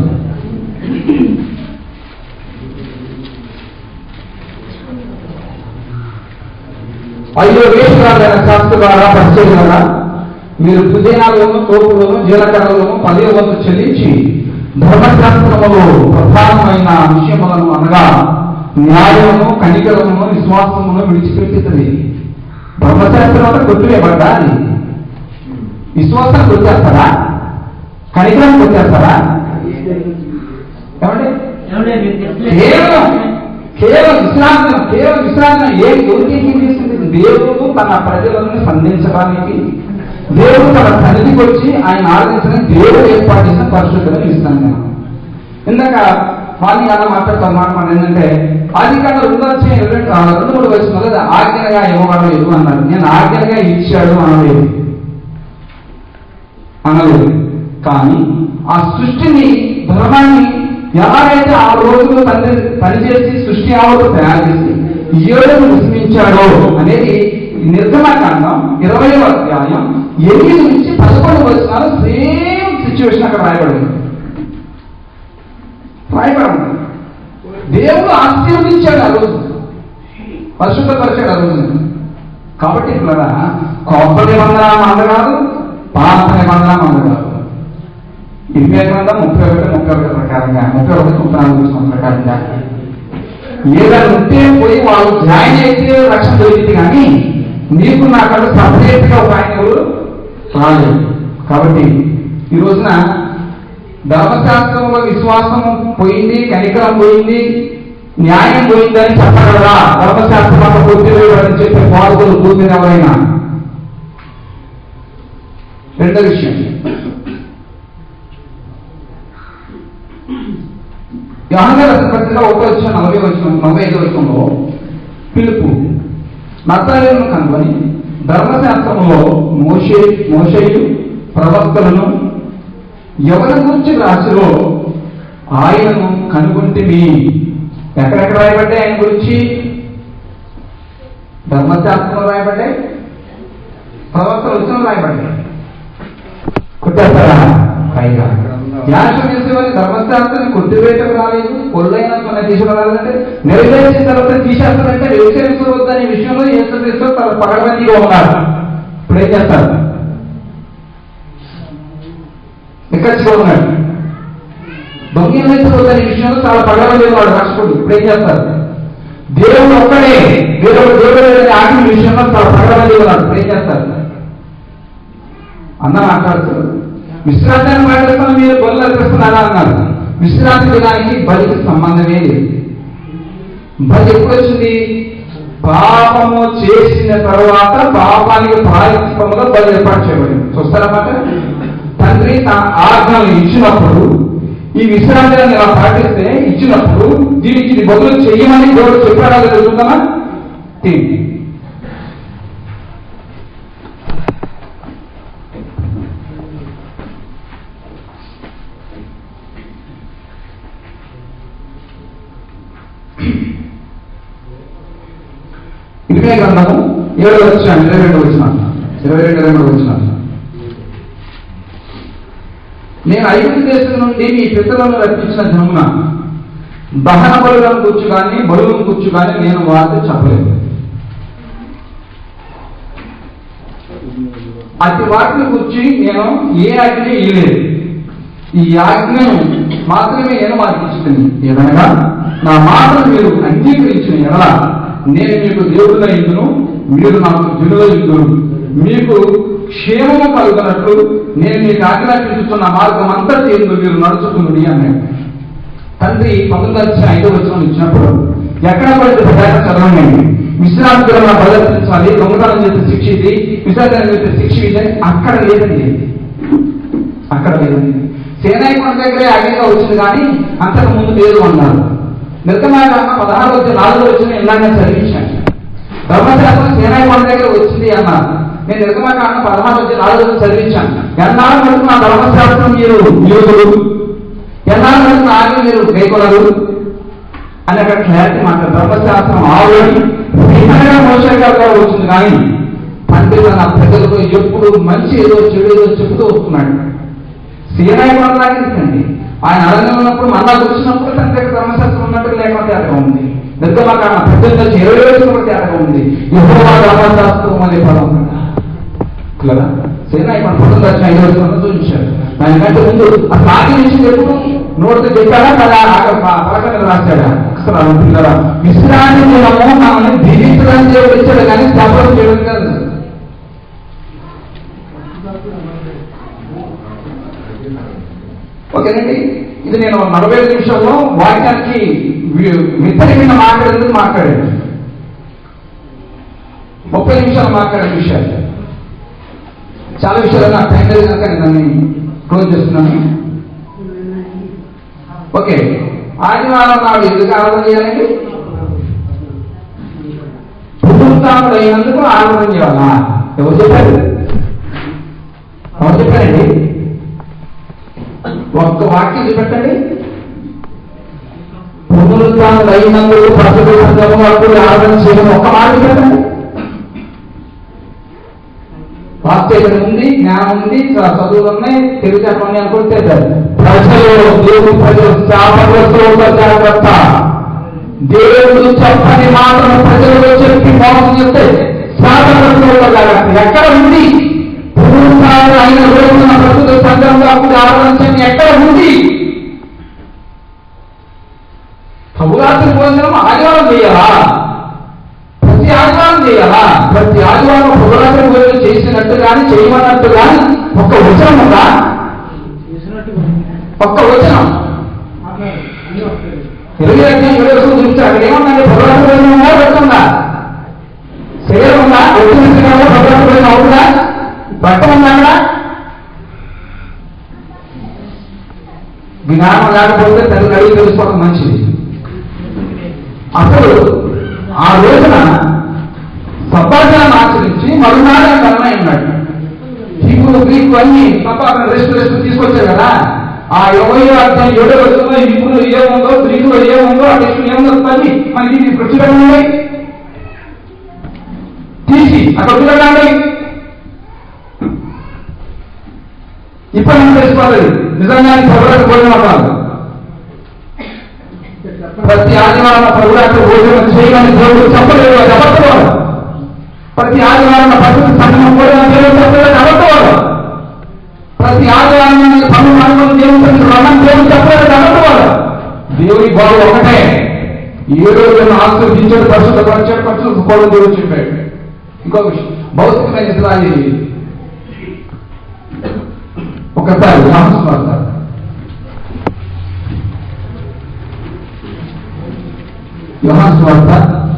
అయ్యో వేషరాలైన శాస్త్ర ద్వారా పరిచయం ద్వారా మీరు పుదీనాలోను తోపులోను జీలకర్రలోను పదే వంతు చెల్లించి ధర్మశాస్త్రములో ప్రధానమైన విషయములను అనగా న్యాయమును కనికరమును విశ్వాసమును విడిచిపెట్టుతుంది ధర్మశాస్త్రం అంటే కొట్టివేయబడ్డా అది విశ్వాసం కొట్టేస్తారా కనికరం కొట్టేస్తారా ఏమండి కేవలం కేవలం విశ్రాంతి కేవలం విశ్రాంతి ఏం ఎవరికి ఏం చేసింది దేవుడు తన ప్రజలను సంధించడానికి దేవుడు తన సన్నిధికి వచ్చి ఆయన ఆరాధించడానికి దేవుడు ఏర్పాటు చేసిన పరిశుద్ధమైన విశ్రాంతి ఇందాక వాణి అన్న మాట్లాడుతాను మాట మాట ఏంటంటే ఆది కాడ రెండు వచ్చే రెండు ఆ, రెండు మూడు వచ్చిన లేదా ఆజ్ఞగా ఇవ్వబడలేదు అన్నారు నేను ఆజ్ఞగా ఇచ్చాడు అనలేదు అనలేదు కానీ ఆ సృష్టిని ధర్మాన్ని ఎలాగైతే ఆ రోజులు తండ్రి పనిచేసి సృష్టి ఆవలు తయారు చేసి ఏడును విస్మించాడో అనేది నిర్గమకాండం ఇరవై అధ్యాయం ఎనిమిది నుంచి పదకొండు వచ్చినాలు సేమ్ సిచ్యువేషన్ అక్కడ రాయబడింది రాయబడింది దేవుడు ఆశీర్వదించాడు ఆ రోజు పరిశుద్ధపరిచాడు ఆ రోజు కాబట్టి ఇక్కడ కొత్త నిబంధన మంద కాదు పాత నిబంధన మంద కాదు ఇరవై గ్రంథం ముప్పై ఒకటి ముప్పై ఒకటి ప్రకారంగా ముప్పై ఒకటి ముప్పై నాలుగు చూసిన ప్రకారంగా ఏదైనా ఉంటే పోయి వాళ్ళు జాయిన్ అయితే రక్షణ దొరికింది కానీ నీకు నాకంటే సపరేట్ గా ఒక ఆయన ఎవరు రాలేదు కాబట్టి ఈ రోజున ధర్మశాస్త్రంలో విశ్వాసం పోయింది కనికరం పోయింది న్యాయం పోయిందని చెప్పగలరా ధర్మశాస్త్రం అంత కొట్టివేయడని చెప్పే బాధలు కూతురు ఎవరైనా రెండో విషయం యోహంగారు పత్రిక ఒకటో వచ్చిన నలభై వచ్చిన నలభై ఐదో వచ్చంలో పిలుపు నత్తలను కనుగొని ధర్మశాస్త్రంలో మోషే మోషేయు ప్రవక్తలను ఎవరి గురించి రాసిరో ఆయనను కనుగొంటివి ఎక్కడెక్కడ రాయబడ్డాయి ఆయన గురించి ధర్మశాస్త్రంలో రాయబడ్డాయి ప్రవక్తలు వచ్చిన రాయబడ్డాయి కొట్టేస్తారా పైగా ధ్యానం చేసేవారి ధర్మశాస్త్రాన్ని కొట్టివేయటం రాలేదు కొల్లైన మన తీసుకురాలేదంటే నెరవేర్చిన తర్వాత తీసేస్తారంటే వ్యవసాయించవద్దనే విషయంలో ఎంత చేస్తూ తన పగడబందీగా ఉన్నారు ఇప్పుడు ఏం చేస్తారు ఎక్కడికి ఉన్నాడు దొంగిలించవద్దనే విషయంలో చాలా పగడబందీగా ఉన్నాడు రాష్ట్రుడు ఇప్పుడు ఏం చేస్తారు దేవుడు ఒక్కడే దేవుడు దేవుడు అనే ఆజ్ఞ విషయంలో చాలా పగడబందీగా ఉన్నాడు ఇప్పుడు ఏం చేస్తారు అన్న మాట్లాడుతారు విశ్రాంతాన్ని మాట్లాడుతున్న మీరు బలు అర్పిస్తున్నారా అన్నారు విశ్రాంతి దినానికి బలికి సంబంధమే లేదు బలి ఎప్పుడు వచ్చింది పాపము చేసిన తర్వాత పాపానికి ప్రాయత్నంగా బలి ఏర్పాటు చేయబడింది చూస్తారన్నమాట తండ్రి తన ఆజ్ఞలు ఇచ్చినప్పుడు ఈ విశ్రాంతిని ఇలా పాటిస్తే ఇచ్చినప్పుడు దీనికి ఇది బదులు చెయ్యమని దేవుడు చెప్పాడా జరుగుతుందా తిండి ఇరవై గ్రంథము ఏడు వచ్చిన ఇరవై రెండు వచ్చిన ఇరవై రెండు ఇరవై మూడు వచ్చిన నేను ఐగుప్తు దేశం నుండి మీ పితరులను రప్పించిన జమున దహన బలులను కూర్చు కానీ బలులను కూర్చు కానీ నేను వారితో చెప్పలేదు అతి వాటిని గురించి నేను ఏ ఆజ్ఞ ఇయ్యలేదు ఈ ఆజ్ఞను మాత్రమే నేను వారికి ఇస్తుంది ఏదనగా నా మాటను మీరు అంగీకరించిన ఎడల నేను మీకు దేవుడుగా ఇందును మీరు నాకు జనుల ఇందును మీకు క్షేమము కలుగునట్లు నేను మీకు ఆజ్ఞాపించుతున్న మార్గం అంతా తీరు మీరు నడుచుకున్నది అన్నాడు తండ్రి పంతొమ్మిది వచ్చిన ఐదో వచ్చిన ఇచ్చినప్పుడు ఎక్కడ పడితే ప్రధాన చదవండి విశ్రాంతి దినం ప్రదర్శించాలి దొంగతనం చేస్తే శిక్ష ఇది విశ్రాంతి చేస్తే శిక్ష ఇది అక్కడ లేదండి అక్కడ లేదండి సేనాయి కొండ దగ్గరే అడిగా వచ్చింది కానీ అంతకు ముందు లేదు అన్నారు నిర్గమాయ పదహారు వచ్చి నాలుగు వచ్చిన ఇలాగే చదివించాను ధర్మశాస్త్రం సేనాయి కొండ దగ్గర వచ్చింది అన్నారు నేను నిర్గమాయ కాండ పదహారు వచ్చి నాలుగు వచ్చి చదివించాను ఎన్నాళ్ళు వరకు నా ధర్మశాస్త్రం మీరు యోగులు ఎన్నాళ్ళు వరకు నా ఆజ్ఞ మీరు గైకొలరు అని అక్కడ క్లారిటీ మాట ధర్మశాస్త్రం ఆల్రెడీ విధంగా మోసంగా కూడా వచ్చింది కానీ తండ్రి తన ప్రజలకు ఎప్పుడు మంచి ఏదో చెడు ఏదో చెబుతూ వస్తున్నాడు సీనాయి లాగించండి ఆయన అరణ్యం ఉన్నప్పుడు మళ్ళా వచ్చినప్పుడు తన దగ్గర ధర్మశాస్త్రం ఉన్నట్టు లేకపోతే తేడా ఉంది నిర్గమకాండ పెద్దగా ఇరవై వచ్చినప్పుడు తేడా ఉంది యెహోవా ధర్మశాస్త్రం అనే పదం కదా సేనాయి మన పొద్దున్న వచ్చిన ఐదు వచ్చిన చూపించాడు దానికంటే ముందు ఆ సాగి నుంచి ఎప్పుడు నోటితో చెప్పాడా కదా ఆగ పలక మీద రాశాడా అక్షరాలు పిల్లరా విశ్రాంతి దినము మనల్ని దీవించడానికి దేవుడు ఇచ్చాడు కానీ చెప్పడం చేయడం కాదు ఓకేనండి ఇది నేను నలభై ఐదు నిమిషాల్లో వాక్యానికి వి- వ్యతిరేకంగా మాట్లాడేందుకు మాట్లాడాను ముప్పై నిమిషాలు మాట్లాడే విషయాలు చాలా విషయాలు నాకు టైం లేదు కనుక నేను దాన్ని క్లోజ్ చేస్తున్నాను ఓకే ఆదివారం నాడు ఎందుకు ఆరాధన చేయాలండి పునరుత్థానుడు అయినందుకు ఆరాధన చేయాలా ఎవరు చెప్పారు ఎవరు చెప్పారండి ఒక్క వాక్యం చూపెట్టండి పునరుత్థానుడు అయినందుకు ప్రజలు సంఘము అప్పుడు ఆరాధన చేయడం ఒక్క మాట చెప్పండి వాక్యం ఉంది జ్ఞానం ఉంది చ- చదువులు ఉన్నాయి తెలుగు చెప్పండి అనుకుంటే ప్రజలు దేవుడు ప్రజలు శాపగ్రస్తులతో జాగ్రత్త దేవుడు చెప్పని మాటను ప్రజలకు చెప్పి మోసం చేస్తే శాపగ్రస్తులు జాగ్రత్త ఎక్కడ ఉంది పూర్వకాలం ఆయన రోజున ప్రస్తుత సంఘంగా కూడా ఆరాధించండి ఎక్కడ ఉంది ప్రభురాత్రి భోజనం ఆదివారం చేయాలా ప్రతి ఆదివారం చేయాలా ప్రతి ఆదివారం ప్రభురాత్రి భోజనం చేసినట్టు కానీ చేయమన్నట్టు కానీ ఒక్క వచనం ఉందా ఒక్క వచనం ఇరవై అధ్యాయం ఇరవై వరకు చూస్తే అక్కడ ఏమన్నా ప్రభురాత్రి భోజనం ఉందా పెడుతుందా శరీరం ఉందా వచ్చిన శరీరంలో ప్రభురాత్రి భోజనం అవుతుందా బట్ట ఉందా అక్కడ జ్ఞానం లేకపోతే తల్లి అడిగి తెలుసుకోవడం మంచిది అసలు ఆ రోజున సబ్బాజాన్ని ఆచరించి మరునాడు ఆయన అన్నయ్య ఉన్నాడు హీబ్రూ గ్రీకు అన్ని తప్ప అక్కడ రెస్ట్ రెస్ట్ తీసుకొచ్చారు కదా ఆ ఇరవై అర్థం ఏడో రోజుల్లో హీబ్రూ ఏముందో గ్రీకులో ఏముందో ఆ టెస్ట్ ఏముందో తల్లి మనకి ఇది ప్రచురండి తీసి అక్కడ చూడండి ఇప్పుడు మనం తెలుసుకోవాలి నిజంగా ప్రభుత్వ భోజనం అవ్వాలి ప్రతి ఆదివారం ప్రభుత్వ భోజనం చేయమని దేవుడు చెప్పలేదు అది అబద్ధవాడు ప్రతి ఆదివారం పరిస్థితి సంఘం భోజనం దేవుడు చెప్పలేదు అబద్ధవాడు ప్రతి ఆదివారం నేను పనులు అనుకుని దేవుడు చెప్పి రణం దేవుడు చెప్పలేదు అది అబద్ధవాడు దేవుని బాబు ఒకటే ఏ రోజులను ఆశ్రయించాడు పరిశుద్ధ పరిచయం పరిశుద్ధ దేవుడు చెప్పాడు ఇంకో విషయం భౌతికమైన ఇతరాలు ఒకసారి మాట్లాడతారు యోహాన్ స్వార్థ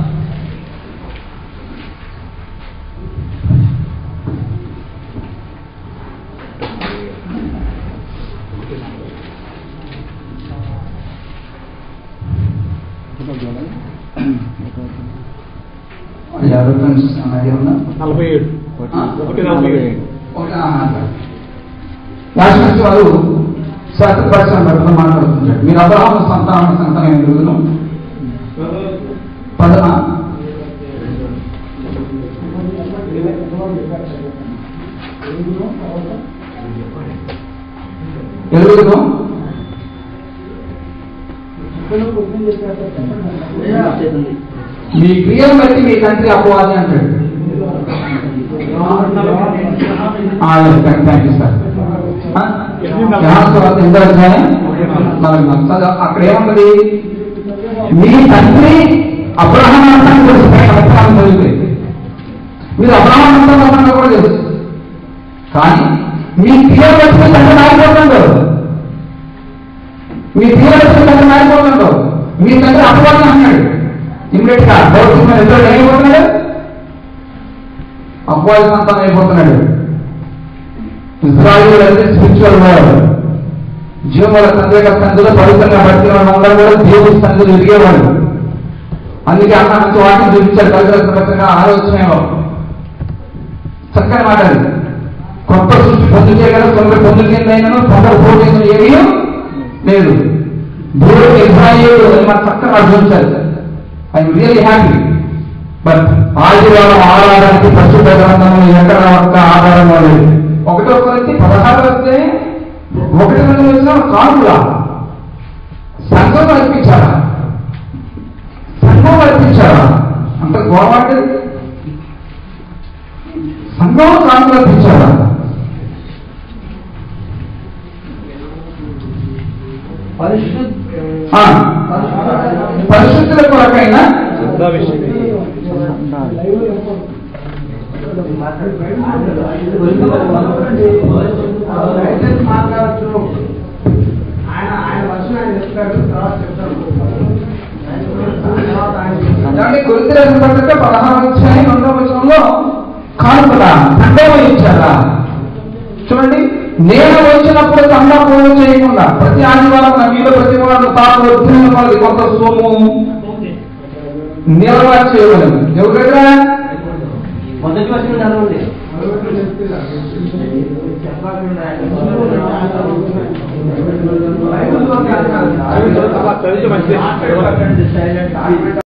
యాభై ఫ్రెండ్స్ అన్నది ఉందా నలభై ఏడు ఒకటి నలభై ఏడు రాష్ట్రపతి వారు శాస్త్రపరిశ్రమ పట్ల మాట్లాడుతుంటారు మీరు అబ్రహాము సంతాన సంతానం ఎదుగును పదన ఎదుగును మీ క్రియను బట్టి మీ తండ్రి అపవాది అంటాడు థ్యాంక్ యూ సార్ ఎంత అధ్యాయం మనకు నచ్చదు అక్కడ ఏమున్నది మీ తండ్రి అబ్రహం అంతాన్ని తెలుసు అబ్రహం చదివితే మీరు అబ్రహం అంతా కూడా తెలుసు కానీ మీ క్రియ వచ్చి తండ్రి మారిపోతుండో మీ క్రియ వచ్చి తండ్రి మారిపోతుండో మీ తండ్రి అపవాదం అన్నాడు ఇమ్మీడియట్ గా భౌతికమైన ఇద్దరు ఏమైపోతున్నాడు అపవాది సంతానం అయిపోతున్నాడు ఇజ్రాయిల్ అంటే స్పిరిచువల్ వరల్డ్ జీవముల తండ్రి యొక్క తండ్రిలో పవిత్రంగా బతికిన వాళ్ళందరూ కూడా దేవుడి తండ్రులు ఎదిగేవాళ్ళు అందుకే అన్న మంచి వాటిని చూపించారు కవితగా ఆలోచనలో చక్కని మాట అది కొత్త సృష్టి పొందితే కదా తొంభై పొందుతుందైనా తొంభై పోటీ ఏమీ లేదు దేవుడు ఇజ్రాయిల్ అని మన చక్కని మాట చూపించారు ఐఎమ్ రియల్లీ హ్యాపీ బట్ ఆదివారం ఆరాధానికి పరిశుద్ధ గ్రంథంలో ఎక్కడ ఒక్క ఆధారం లేదు ఒకటో కొరింథీ పదహారు వస్తే ఒకటి రెండు వచ్చిన కానులా సంఘం అర్పించారా సంఘం అర్పించారా అంత గోవాటి సంఘం కానుకలు అర్పించారా ఆ, పరిశుద్ధుల కొరకైనా అంటే కొరిత పట్ల పదహారు వచ్చాయి రెండవ వచనంలో కానుకల దండవ ఇచ్చారా చూడండి నేను వచ్చినప్పుడు తండ పూజ చేయకుండా ప్రతి ఆదివారం నా మీద ప్రతి వారు తాను వచ్చిన వాళ్ళది కొంత సోము నిలవ చేయగలరు ఎవరి దగ్గర మొదటి వర్షం చదవండి చదివితే మంచిది